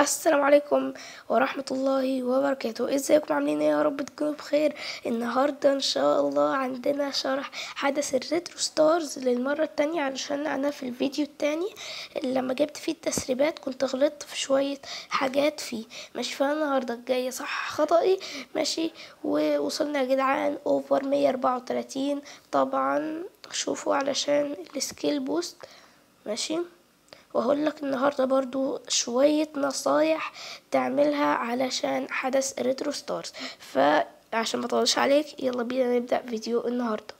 السلام عليكم ورحمة الله وبركاته ازيكم عاملين ايه يا رب تكونوا بخير النهاردة ان شاء الله عندنا شرح حدث الريترو ستارز للمرة التانية علشان انا في الفيديو التاني لما جبت فيه التسريبات كنت غلطت في شوية حاجات فيه ماشي فالنهاردة جاية صح خطأي ماشي ووصلنا يا جدعان اوفر مية اربعة وتلاتين طبعا شوفوا علشان السكيل بوست ماشي وهقول لك النهارده برضو شوية نصايح تعملها علشان حدث ريترو ستارز فعشان ما اطولش عليك يلا بينا نبدأ فيديو النهارده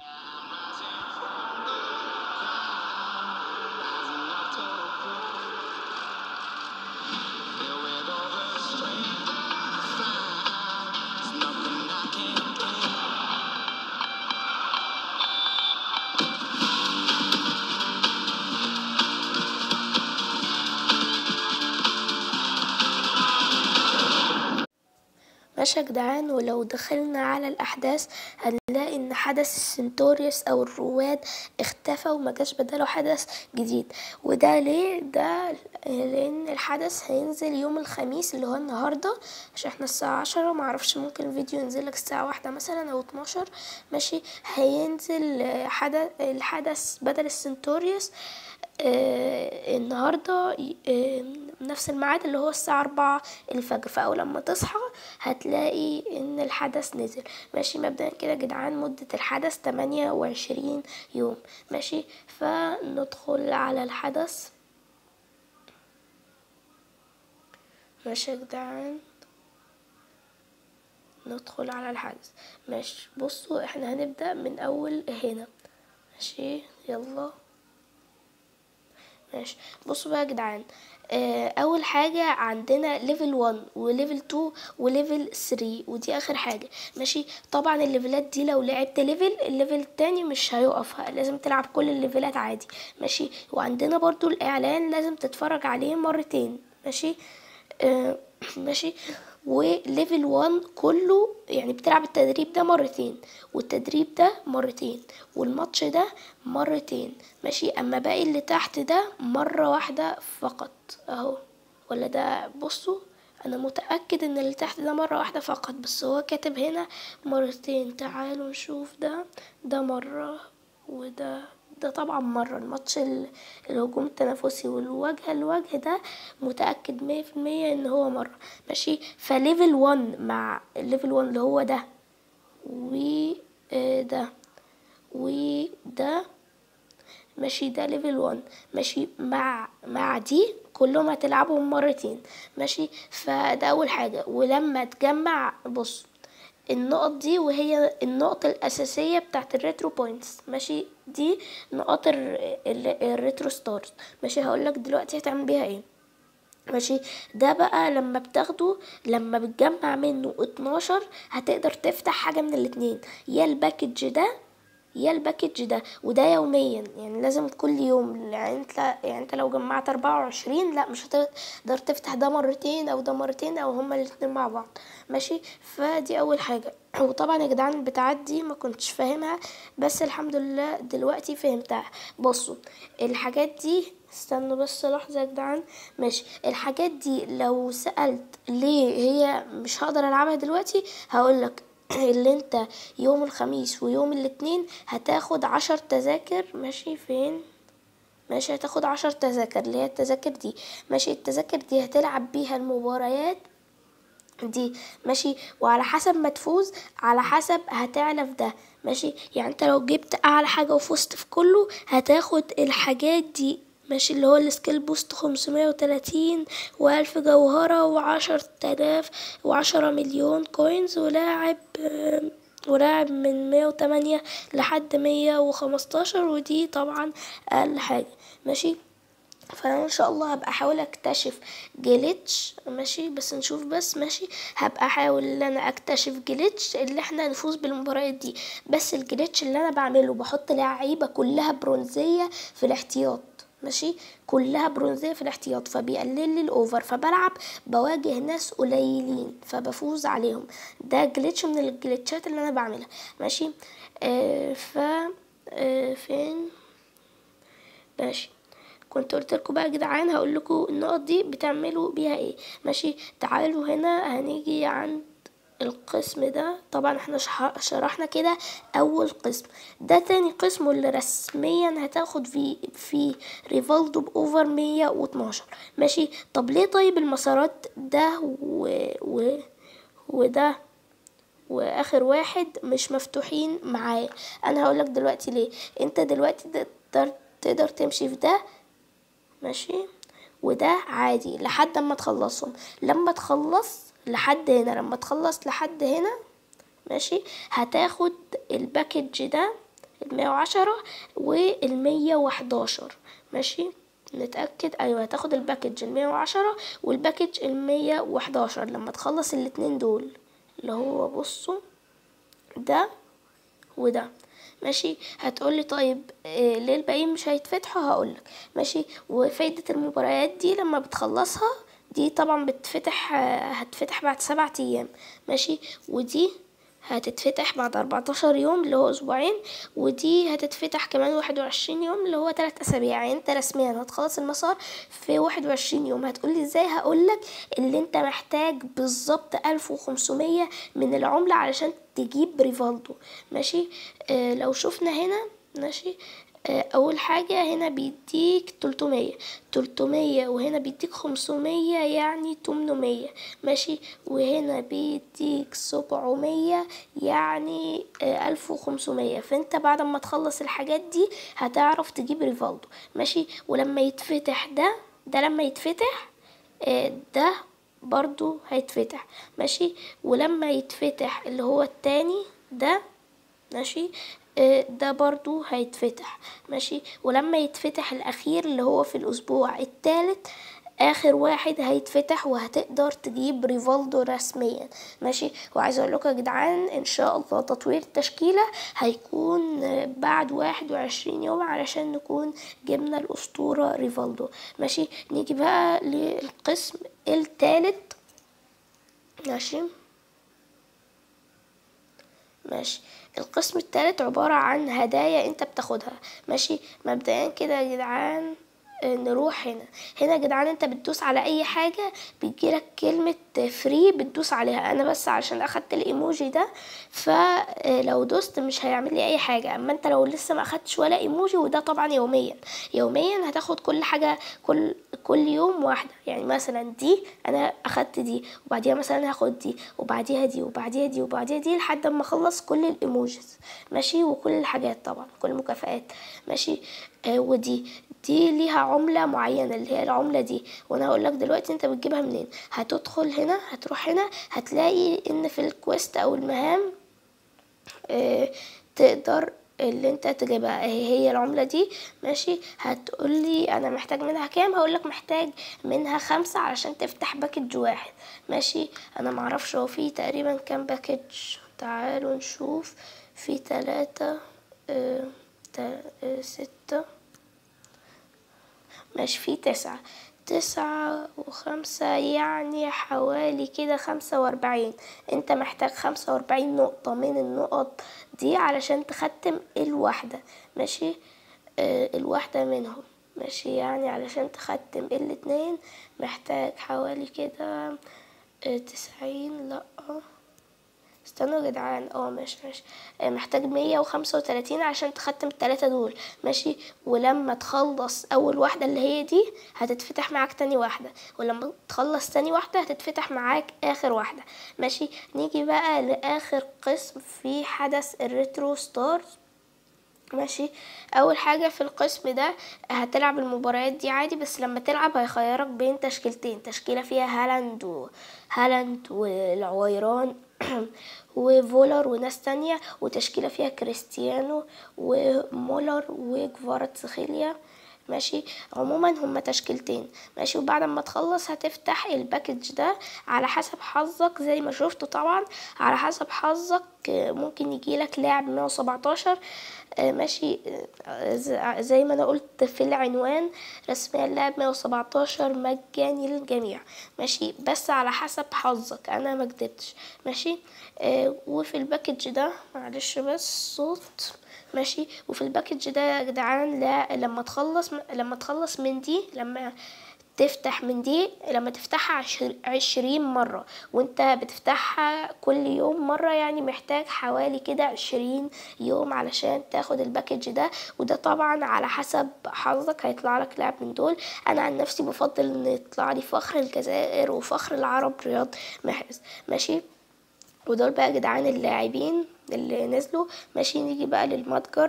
ماشي يا جدعان ولو دخلنا على الأحداث هنلاقي إن حدث السنتوريوس أو الرواد اختفى ومجاش بداله حدث جديد وده ليه ده لأن الحدث هينزل يوم الخميس اللي هو النهاردة عشان احنا الساعة عشرة معرفش ممكن الفيديو ينزل لك الساعة واحدة مثلا أو اتناشر ماشي هينزل حدث الحدث بدل السنتوريوس آه النهاردة آه نفس الميعاد اللي هو الساعة أربعة الفجر فأول لما تصحى هتلاقي إن الحدث نزل ماشي مبدئيا كده يا جدعان مدة الحدث تمانية وعشرين يوم ماشي فندخل على الحدث ماشي يا جدعان ندخل على الحدث ماشي بصوا احنا هنبدأ من أول هنا ماشي يلا ماشي بصوا بقى يا جدعان اول حاجه عندنا ليفل 1 وليفل 2 وليفل 3 ودي اخر حاجه ماشي طبعا الليفلات دي لو لعبت ليفل الليفل التاني مش هيقف لازم تلعب كل الليفلات عادي ماشي وعندنا برضو الاعلان لازم تتفرج عليه مرتين ماشي آه ماشي وليفل 1 كله يعني بتلعب التدريب ده مرتين والتدريب ده مرتين والماتش ده مرتين ماشي اما باقي اللي تحت ده مرة واحدة فقط اهو ولا ده بصوا انا متأكد ان اللي تحت ده مرة واحدة فقط بس هو كاتب هنا مرتين تعالوا نشوف ده ده مرة وده ده طبعا مرة الماتش الهجوم التنافسي والوجه الوجه ده متأكد مية في المية ان هو مرة ماشي فليفل ون مع ليفل ون اللي هو ده وده وده ماشي ده ليفل ون ماشي مع مع دي كلهم هتلعبهم مرتين ماشي فده اول حاجة ولما تجمع بص النقط دي وهي النقط الأساسية بتاعت الريترو بوينتس ماشي دي نقاط الريترو ستارز ماشي هقولك دلوقتي هتعمل بيها ايه ماشي ده بقى لما بتاخده لما بتجمع منه اتناشر هتقدر تفتح حاجة من الاتنين يا الباكج ده يا الباكج ده وده يوميا يعني لازم كل يوم يعني انت يعني انت لو جمعت اربعة وعشرين لا مش هتقدر تفتح ده مرتين او ده مرتين او هما الاتنين مع بعض ماشي فدي اول حاجة وطبعا يا جدعان البتاعات دي ما كنتش فاهمها بس الحمد لله دلوقتي فهمتها بصوا الحاجات دي استنوا بس لحظة يا جدعان ماشي الحاجات دي لو سألت ليه هي مش هقدر العبها دلوقتي هقولك اللي انت يوم الخميس ويوم الاثنين هتاخد عشر تذاكر ماشي فين ماشي هتاخد عشر تذاكر اللي هي التذاكر دي ماشي التذاكر دي هتلعب بيها المباريات دي ماشي وعلى حسب ما تفوز على حسب هتعلى في ده ماشي يعني انت لو جبت اعلى حاجة وفزت في كله هتاخد الحاجات دي ماشي اللي هو السكيل بوست خمسمية وتلاتين والف جوهرة وعشر تلاف وعشرة مليون كوينز ولاعب ولاعب من مية وتمانية لحد مية وخمستاشر ودي طبعا اقل حاجة ماشي فانا ان شاء الله هبقى احاول اكتشف جليتش ماشي بس نشوف بس ماشي هبقى احاول ان انا اكتشف جليتش اللي احنا نفوز بالمباريات دي بس الجليتش اللي انا بعمله بحط لعيبه كلها برونزيه في الاحتياط ماشي كلها برونزيه في الاحتياط فبيقلل لي الاوفر فبلعب بواجه ناس قليلين فبفوز عليهم ده جليتش من الجليتشات اللي انا بعملها ماشي آه ف آه فين ماشي كنت قلت لكم بقى يا جدعان هقول لكم النقط دي بتعملوا بيها ايه ماشي تعالوا هنا هنيجي عند القسم ده طبعا احنا شح- شرحنا كده اول قسم ده تاني قسم واللي رسميا هتاخد في في ريفالدو باوفر 112 ماشي طب ليه طيب المسارات ده و, و وده واخر واحد مش مفتوحين معايا انا هقولك دلوقتي ليه انت دلوقتي تقدر تقدر تمشي في ده ماشي وده عادي لحد اما تخلصهم لما تخلص لحد هنا لما تخلص لحد هنا ماشي هتاخد الباكج ده المية وعشرة والمية وحداشر ماشي نتأكد أيوة هتاخد الباكج المية وعشرة والباكج المية وحداشر لما تخلص الاتنين دول اللي هو بصوا ده وده ماشي هتقولي طيب إيه ليه الباقيين مش هيتفتحوا هقولك ماشي وفايدة المباريات دي لما بتخلصها دي طبعا بتفتح آه، هتفتح بعد سبعة ايام ماشي ودي هتتفتح بعد 14 يوم اللي هو اسبوعين ودي هتتفتح كمان 21 يوم اللي هو 3 اسابيع يعني انت رسميا هتخلص المسار في 21 يوم هتقولي ازاي هقولك اللي انت محتاج بالظبط 1500 من العملة علشان تجيب ريفالدو ماشي آه لو شفنا هنا ماشي آه، اول حاجة هنا بيديك 300 300 وهنا بيديك 500 يعني 800 ماشي وهنا بيديك 700 يعني آه، 1500 فانت بعد ما تخلص الحاجات دي هتعرف تجيب ريفالدو ماشي ولما يتفتح ده ده لما يتفتح آه، ده برضو هيتفتح ماشي ولما يتفتح اللي هو التاني ده ماشي آه، ده برضو هيتفتح ماشي ولما يتفتح الاخير اللي هو في الاسبوع الثالث اخر واحد هيتفتح وهتقدر تجيب ريفالدو رسميا ماشي وعايزه اقول لكم يا جدعان ان شاء الله تطوير التشكيله هيكون آه، بعد واحد وعشرين يوم علشان نكون جبنا الاسطوره ريفالدو ماشي نيجي بقى للقسم الثالث ماشي ماشي القسم التالت عبارة عن هدايا انت بتاخدها ماشي مبدئيا كده يا جدعان آه، نروح هنا هنا يا جدعان انت بتدوس على اي حاجة بيجيلك كلمة فري بتدوس عليها انا بس عشان اخدت الايموجي ده فلو دوست مش هيعمل لي اي حاجة اما انت لو لسه ما اخدتش ولا ايموجي وده طبعا يوميا يوميا هتاخد كل حاجة كل كل يوم واحدة يعني مثلا دي انا اخدت دي وبعديها مثلا هاخد دي وبعديها دي وبعديها دي وبعديها دي لحد ما اخلص كل الايموجيز ماشي وكل الحاجات طبعا كل المكافآت ماشي آه ودي دي ليها عملة معينة اللي هي العملة دي وانا هقول لك دلوقتي انت بتجيبها منين هتدخل هنا هتروح هنا هتلاقي ان في الكويست او المهام آه، تقدر اللي انت تجيبها هي هي العملة دي ماشي هتقولي انا محتاج منها كام هقولك محتاج منها خمسة علشان تفتح باكج واحد ماشي انا معرفش هو فيه تقريبا كام باكج تعالوا نشوف في تلاتة اه تا- اه ستة ماشي في تسعة تسعة وخمسة يعني حوالي كده خمسة وأربعين انت محتاج خمسة وأربعين نقطة من النقط دي علشان تختم الواحدة ماشي آه الواحدة منهم ماشي يعني علشان تختم الاتنين محتاج حوالي كده آه تسعين لأ استنوا يا جدعان اه ماشي ماشي آه، محتاج مية وخمسة وتلاتين عشان تختم التلاتة دول ماشي ولما تخلص أول واحدة اللي هي دي هتتفتح معاك تاني واحدة ولما تخلص تاني واحدة هتتفتح معاك آخر واحدة ماشي نيجي بقى لآخر قسم في حدث الريترو ستارز ماشي اول حاجه في القسم ده هتلعب المباريات دي عادي بس لما تلعب هيخيرك بين تشكيلتين تشكيله فيها هالاند و هالاند والعويران وفولر وناس تانية وتشكيله فيها كريستيانو ومولر وكفاراتسخيليا ماشي عموما هما تشكيلتين ماشي وبعد ما تخلص هتفتح الباكج ده على حسب حظك زي ما شفتوا طبعا على حسب حظك آه، ممكن يجيلك لاعب 117 آه، ماشي آه، ز- زي ما انا قلت في العنوان رسميا اللاعب 117 مجاني للجميع ماشي بس على حسب حظك انا ما كدبتش ماشي آه، وفي الباكج ده معلش بس صوت ماشي وفي الباكج ده يا جدعان لا لما تخلص لما تخلص من دي لما تفتح من دي لما تفتحها عشر عشرين مرة وانت بتفتحها كل يوم مرة يعني محتاج حوالي كده عشرين يوم علشان تاخد الباكج ده وده طبعا على حسب حظك هيطلع لك لاعب من دول انا عن نفسي بفضل ان يطلع لي فخر الجزائر وفخر العرب رياض محرز ماشي ودول بقى يا جدعان اللاعبين اللي نزلوا ماشي نيجي بقى للمتجر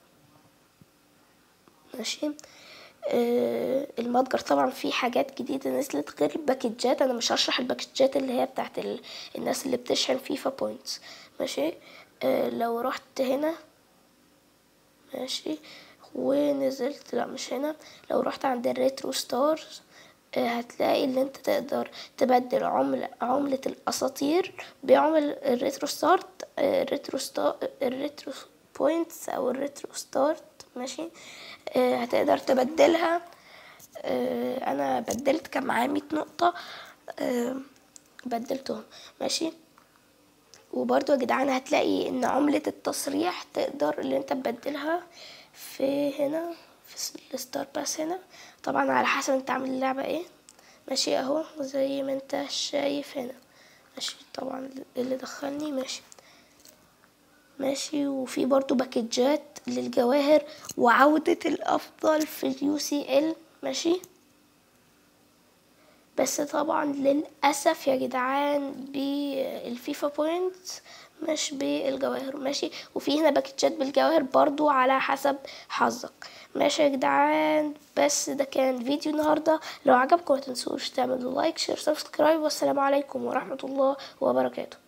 ماشي آه المتجر طبعا فيه حاجات جديدة نزلت غير الباكجات انا مش هشرح الباكجات اللي هي بتاعت ال... الناس اللي بتشحن فيفا بوينتس ماشي آه لو رحت هنا ماشي ونزلت لا مش هنا لو رحت عند الريترو ستارز آه هتلاقي اللي انت تقدر تبدل عملة عملة الاساطير بعمل الريترو ستارت آه الريترو ستار الريترو بوينتس او الريترو ستارت ماشي آه هتقدر تبدلها آه انا بدلت كان معايا مية نقطة آه بدلتهم ماشي وبرضو يا جدعان هتلاقي ان عملة التصريح تقدر اللي انت تبدلها في هنا في الستار باس هنا طبعا على حسب انت عامل اللعبة ايه ماشي اهو زي ما انت شايف هنا ماشي طبعا اللي دخلني ماشي ماشي وفي برضو باكجات للجواهر وعودة الأفضل في اليو سي ال ماشي بس طبعا للأسف يا جدعان بالفيفا بوينت مش بالجواهر ماشي وفي هنا باكجات بالجواهر برضو على حسب حظك ماشي يا جدعان بس ده كان فيديو النهاردة لو عجبكم متنسوش تعملوا لايك شير سبسكرايب والسلام عليكم ورحمة الله وبركاته